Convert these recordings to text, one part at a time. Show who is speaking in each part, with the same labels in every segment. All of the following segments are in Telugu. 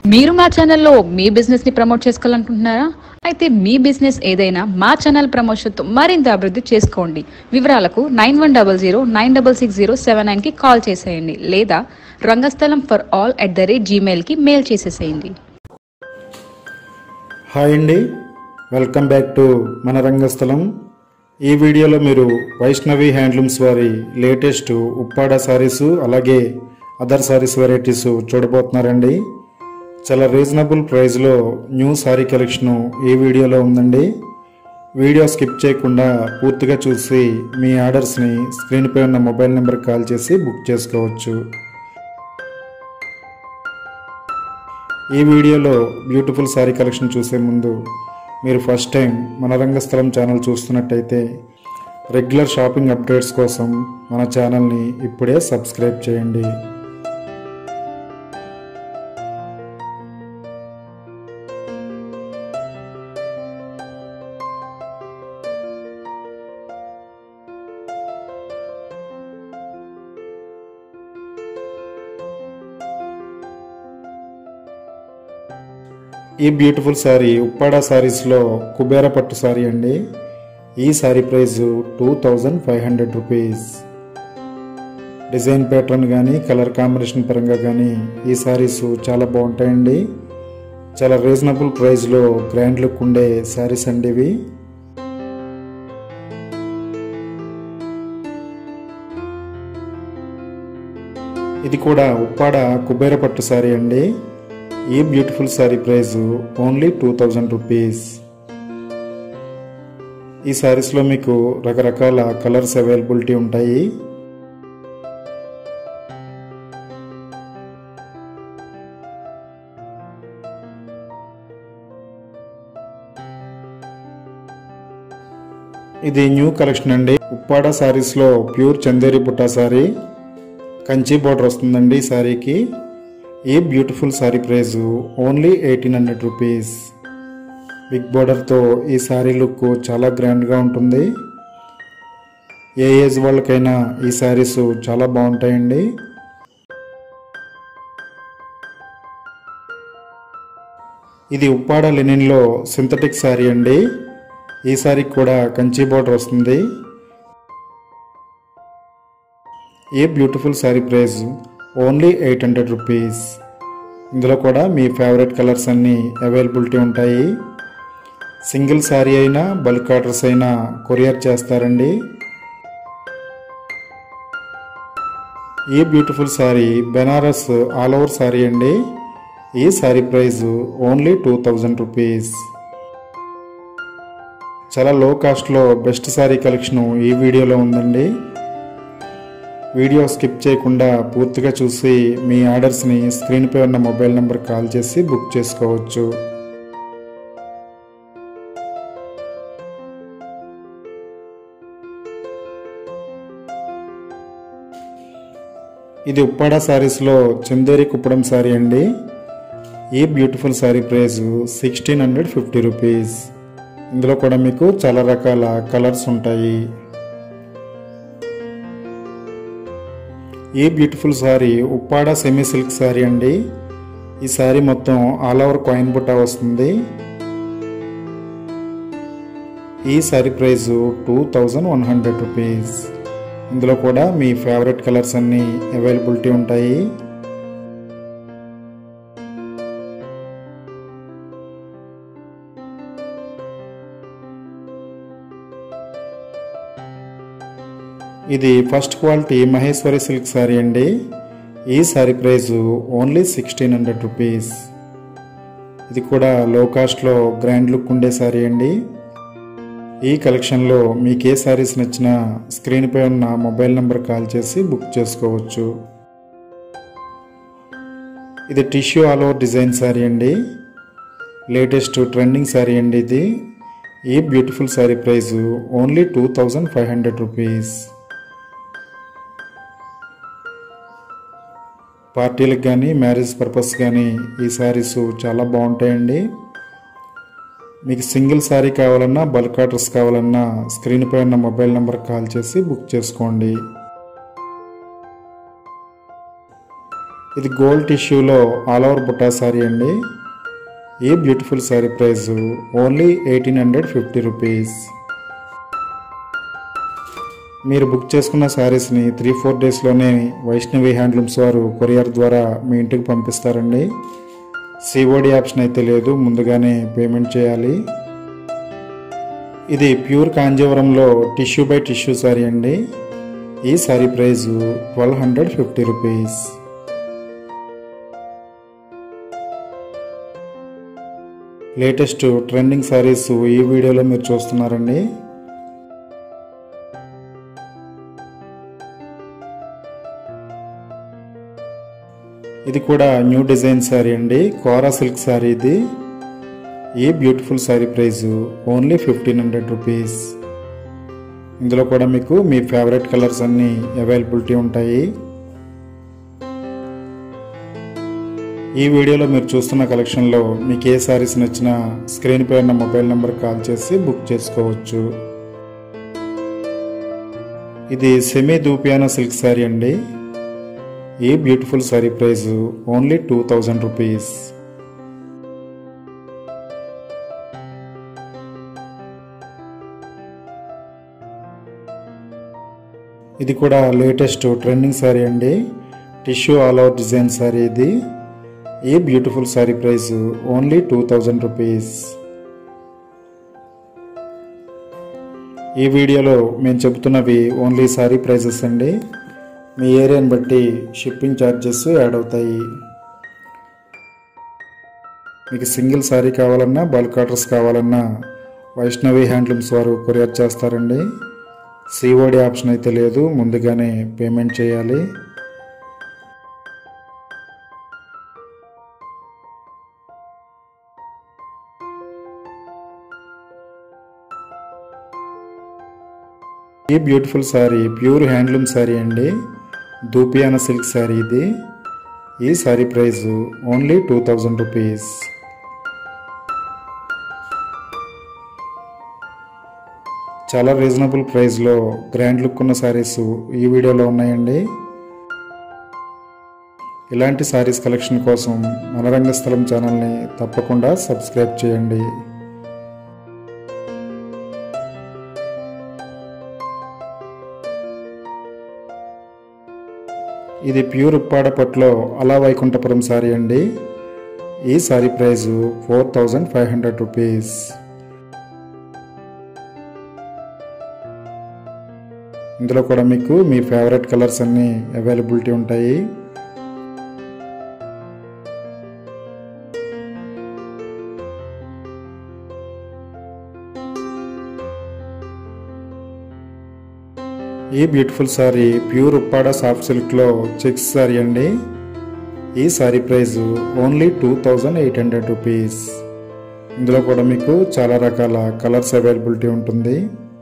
Speaker 1: మీరు మా ఛానల్లో మీ బిజినెస్ ని ప్రమోట్ చేసుకోవాలనుకుంటున్నారా అయితే మీ బిజినెస్ ఏదైనా మా ఛానల్ ప్రమోషన్తో మరింత అభివృద్ధి చేసుకోండి వివరాలకు nine one double zero nine double six zero seven nine కి కాల్ చేసేయండి లేదా Rangasthalam for all at the rate Gmail కి మెయిల్ చేసేసేయండి
Speaker 2: హాయ్ అండి వెల్కమ్ బ్యాక్ టు మన రంగస్థలం ఈ వీడియోలో మీరు వైష్ణవి హ్యాండ్లూమ్స్ వారి లేటెస్ట్ ఉప్పాడ సారీస్ అలాగే అదర్ సారీస్ వెరైటీస్ చూడబోతున్నారండి చాలా రీజనబుల్ ప్రైస్లో న్యూ సారీ కలెక్షన్ ఈ వీడియోలో ఉందండి వీడియో స్కిప్ చేయకుండా పూర్తిగా చూసి మీ ఆర్డర్స్ని స్క్రీన్పై ఉన్న మొబైల్ నెంబర్కి కాల్ చేసి బుక్ చేసుకోవచ్చు ఈ వీడియోలో బ్యూటిఫుల్ శారీ కలెక్షన్ చూసే ముందు మీరు ఫస్ట్ టైం మన రంగస్థలం ఛానల్ చూస్తున్నట్టయితే రెగ్యులర్ షాపింగ్ అప్డేట్స్ కోసం మన ఛానల్ని ఇప్పుడే సబ్స్క్రైబ్ చేయండి ఈ బ్యూటిఫుల్ శారీ ఉప్పాడ శారీస్లో కుబేర పట్టు శారీ అండి ఈ sari price two thousand five hundred rupees design pattern కానీ కలర్ కాంబినేషన్ పరంగా కానీ ఈ శారీస్ చాలా బాగుంటాయండి చాలా రీజనబుల్ ప్రైస్లో గ్రాండ్ లుక్ ఉండే శారీస్ అండి ఇవి ఇది కూడా ఉప్పాడ కుబేర పట్టు శారీ అండి ఈ beautiful sari price only two thousand rupees ఈ శారీస్లో మీకు రకరకాల కలర్స్ అవైలబిలిటీ ఉంటాయి ఇది న్యూ కలెక్షన్ అండి ఉప్పాడ శారీస్లో ప్యూర్ చందేరి బుట్టా శారీ కంచి బోర్డర్ వస్తుందండి ఈ శారీకి ఈ beautiful sari price only eighteen hundred rupees big బోర్డర్తో ఈ శారీ లుక్ చాలా గ్రాండ్గా ఉంటుంది ఏ ఏజ్ వాళ్ళకైనా ఈ శారీస్ చాలా బాగుంటాయండి ఇది ఉప్పాడ లెనిన్లో సింథటిక్ శారీ అండి ఈ శారీకి కూడా కంచి బోర్డర్ వస్తుంది ఈ beautiful sari price only eight hundred rupees ఇందులో కూడా మీ ఫేవరెట్ కలర్స్ అన్నీ అవైలబిలిటీ ఉంటాయి సింగిల్ శారీ అయినా బల్క్ ఆర్డర్స్ అయినా కొరియర్ చేస్తారండి ఈ beautiful sari Banaras all over sari అండి ఈ sari price only two thousand rupees చాలా లో కాస్ట్లో బెస్ట్ శారీ కలెక్షన్ ఈ వీడియోలో ఉందండి వీడియో స్కిప్ చేయకుండా పూర్తిగా చూసి మీ ఆర్డర్స్ని స్క్రీన్పై ఉన్న మొబైల్ నెంబర్ కాల్ చేసి బుక్ చేసుకోవచ్చు ఇది ఉప్పాడ శారీస్లో చందేరి కుప్పడం శారీ అండి ఈ beautiful sari price sixteen hundred fifty rupees ఇందులో కూడా మీకు చాలా రకాల కలర్స్ ఉంటాయి ఈ beautiful sari Uppada semi silk sari అండి ఈ శారీ మొత్తం ఆల్ ఓవర్ కాయిన్ బుట్ట వస్తుంది ఈ sari price two thousand one hundred rupees ఇందులో కూడా మీ ఫేవరెట్ కలర్స్ అన్నీ అవైలబిలిటీ ఉంటాయి ఇది first quality Maheshwari silk sari అండి ఈ sari price only sixteen hundred rupees ఇది కూడా లో కాస్ట్లో గ్రాండ్ లుక్ ఉండే శారీ అండి ఈ కలెక్షన్లో మీకు ఏ శారీస్ నచ్చినా స్క్రీన్పై ఉన్న మొబైల్ నెంబర్ కాల్ చేసి బుక్ చేసుకోవచ్చు ఇది tissue all over design sari అండి లేటెస్ట్ ట్రెండింగ్ శారీ అండి ఇది ఈ beautiful sari price only two thousand five hundred rupees పార్టీలకు కానీ మ్యారేజ్ పర్పస్ కానీ ఈ శారీస్ చాలా బాగుంటాయండి మీకు సింగిల్ శారీ కావాలన్నా బల్క్ ఆర్డర్స్ కావాలన్నా స్క్రీన్పై ఉన్న మొబైల్ నెంబర్ కాల్ చేసి బుక్ చేసుకోండి ఇది గోల్డ్ టిష్యూలో ఆల్ ఓవర్ బుట్టా సారీ అండి ఈ beautiful sari price only eighteen hundred fifty rupees మీరు బుక్ చేసుకున్న శారీస్ని త్రీ ఫోర్ డేస్లోనే వైష్ణవి హ్యాండ్లూమ్స్ వారు కొరియర్ ద్వారా మీ ఇంటికి పంపిస్తారండి సిఓడి ఆప్షన్ అయితే లేదు ముందుగానే పేమెంట్ చేయాలి ఇది ప్యూర్ కాంజీవరంలో టిష్యూ బై టిష్యూ శారీ అండి ఈ sari price twelve hundred fifty rupees latest trending saris ఈ వీడియోలో మీరు చూస్తున్నారండి ఇది కూడా న్యూ డిజైన్ శారీ అండి కోరా సిల్క్ శారీ ఇది ఈ beautiful sari price only fifteen hundred rupees ఇందులో కూడా మీకు మీ ఫేవరెట్ కలర్స్ అన్నీ అవైలబిలిటీ ఉంటాయి ఈ వీడియోలో మీరు చూస్తున్న కలెక్షన్లో మీకు ఏ శారీస్ నచ్చినా స్క్రీన్ పై ఉన్న మొబైల్ నెంబర్ కాల్ చేసి బుక్ చేసుకోవచ్చు ఇది సెమీ దూపియానా సిల్క్ శారీ అండి ఈ beautiful sari price only two thousand rupees ఇది కూడా లేటెస్ట్ ట్రెండింగ్ శారీ అండి tissue all over design sari ఇది ఈ beautiful sari price only two thousand rupees ఈ వీడియోలో మేము చెబుతున్నవి ఓన్లీ శారీ ప్రైజెస్ అండి మీ ఏరియాని బట్టి షిప్పింగ్ ఛార్జెస్ యాడ్ అవుతాయి మీకు సింగిల్ శారీ కావాలన్నా బల్క్ ఆర్డర్స్ కావాలన్నా వైష్ణవి హ్యాండ్లూమ్స్ వారు కొరియర్ చేస్తారండి సిఓడి ఆప్షన్ అయితే లేదు ముందుగానే పేమెంట్ చేయాలి ఈ beautiful sari pure handloom sari అండి దూపియాన సిల్క్ శారీ ఇది ఈ sari price only two thousand rupees చాలా రీజనబుల్ ప్రైస్లో గ్రాండ్ లుక్ ఉన్న శారీస్ ఈ వీడియోలో ఉన్నాయండి ఇలాంటి శారీస్ కలెక్షన్ కోసం మన రంగస్థలం ఛానల్ని తప్పకుండా సబ్స్క్రైబ్ చేయండి ఇది ప్యూర్ ఉప్పాడ పట్లో అలా వైకుంఠపురం శారీ అండి ఈ sari price four thousand five hundred rupees ఇందులో కూడా మీకు మీ ఫేవరెట్ కలర్స్ అన్నీ అవైలబిలిటీ ఉంటాయి ఈ beautiful sari pure Uppada soft సిల్క్లో చెక్స్ శారీ అండి ఈ sari price only two thousand eight hundred rupees ఇందులో కూడా మీకు చాలా రకాల కలర్స్ అవైలబిలిటీ ఉంటుంది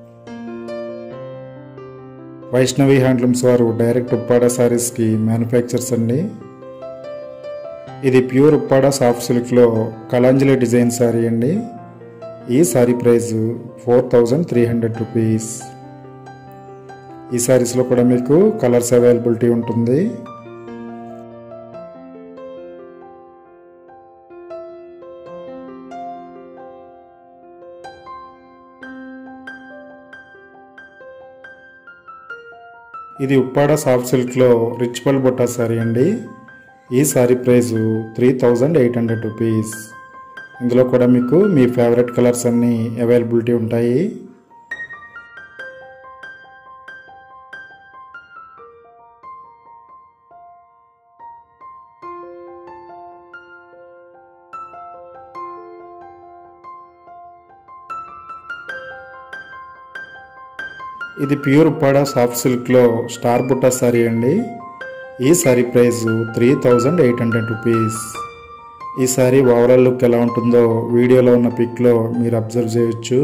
Speaker 2: వైష్ణవి హ్యాండ్లూమ్స్ వారు డైరెక్ట్ ఉప్పాడ శారీస్కి మ్యానుఫ్యాక్చర్స్ అండి ఇది ప్యూర్ ఉప్పాడ సాఫ్ట్ సిల్క్లో కలాంజలి డిజైన్ శారీ అండి ఈ sari price four thousand three hundred rupees ఈ శారీస్లో కూడా మీకు కలర్స్ అవైలబిలిటీ ఉంటుంది ఇది ఉప్పాడ సాఫ్ట్ సిల్క్లో రిచ్పల్ బొట్టా శారీ అండి ఈ sari price three thousand eight hundred rupees ఇందులో కూడా మీకు మీ ఫేవరెట్ కలర్స్ అన్నీ అవైలబిలిటీ ఉంటాయి ఇది ప్యూర్ ఉప్పాడ సాఫ్ట్ సిల్క్లో స్టార్ బుట్ట సారీ అండి ఈ sari price three thousand eight hundred rupees ఈ సారీ ఓవరాల్ లుక్ ఎలా ఉంటుందో వీడియోలో ఉన్న పిక్లో మీరు అబ్జర్వ్ చేయొచ్చు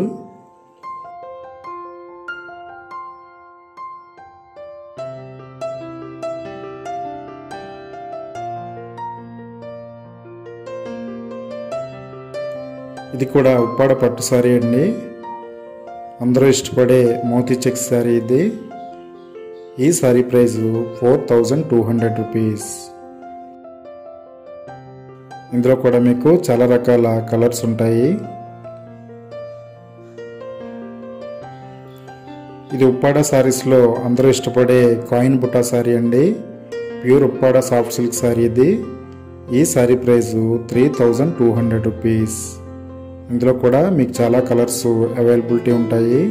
Speaker 2: ఇది కూడా ఉప్పాడ పట్టు సారీ అండి అందరూ ఇష్టపడే మోతీ చెక్ శారీ ఇది ఈ sari price four thousand two hundred rupees ఇందులో కూడా మీకు చాలా రకాల కలర్స్ ఉంటాయి ఇది ఉప్పాడ సారీస్లో అందరూ ఇష్టపడే కాయిన్ బుట్టా సారీ అండి pure Uppada soft silk sari ఇది ఈ sari price three thousand two hundred rupees ఇందులో కూడా మీకు చాలా కలర్స్ అవైలబిలిటీ ఉంటాయి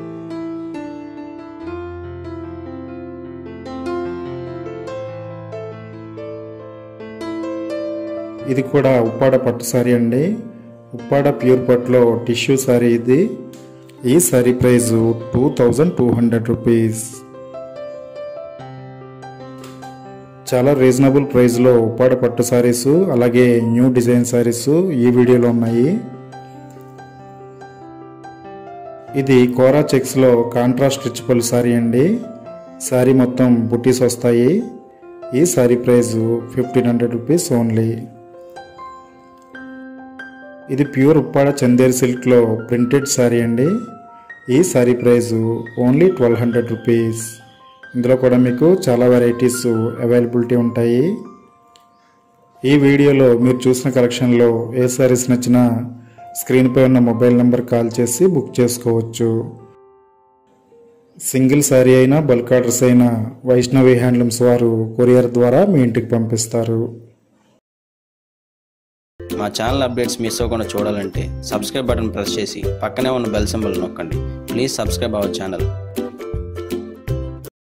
Speaker 2: ఇది కూడా ఉప్పాడ పట్టు సారీ అండి ఉప్పాడ ప్యూర్ పట్టులో టిష్యూ సారీ ఇది ఈ sari price two thousand two hundred rupees చాలా రీజనబుల్ ప్రైస్లో ఉప్పాడ పట్టు సారీస్ అలాగే న్యూ డిజైన్ సారీస్ ఈ వీడియోలో ఉన్నాయి ఇది కోరా చెక్స్లో కాంట్రాస్ట్ స్ట్రిచబుల్ సారీ అండి సారీ మొత్తం బుటీస్ వస్తాయి ఈ sari price fifteen hundred rupees only ఇది ప్యూర్ ఉప్పాడ చందేరి సిల్క్లో ప్రింటెడ్ సారీ అండి ఈ sari price only twelve hundred rupees ఇందులో కూడా మీకు చాలా వెరైటీస్ అవైలబిలిటీ ఉంటాయి ఈ వీడియోలో మీరు చూసిన కలెక్షన్లో ఏ సారీస్ నచ్చినా స్క్రీన్పై ఉన్న మొబైల్ నెంబర్ కాల్ చేసి బుక్ చేసుకోవచ్చు సింగిల్ శారీ అయినా బల్క్ ఆర్డర్స్ అయినా వైష్ణవి హ్యాండ్లూమ్స్ వారు కొరియర్ ద్వారా మీ ఇంటికి పంపిస్తారు
Speaker 3: మా ఛానల్ అప్డేట్స్ మిస్ అవ్వకుండా చూడాలంటే సబ్స్క్రైబ్ బటన్ ప్రెస్ చేసి పక్కనే ఉన్న బెల్ సింబల్ నొక్కండి ప్లీజ్ సబ్స్క్రైబ్ అవర్ ఛానల్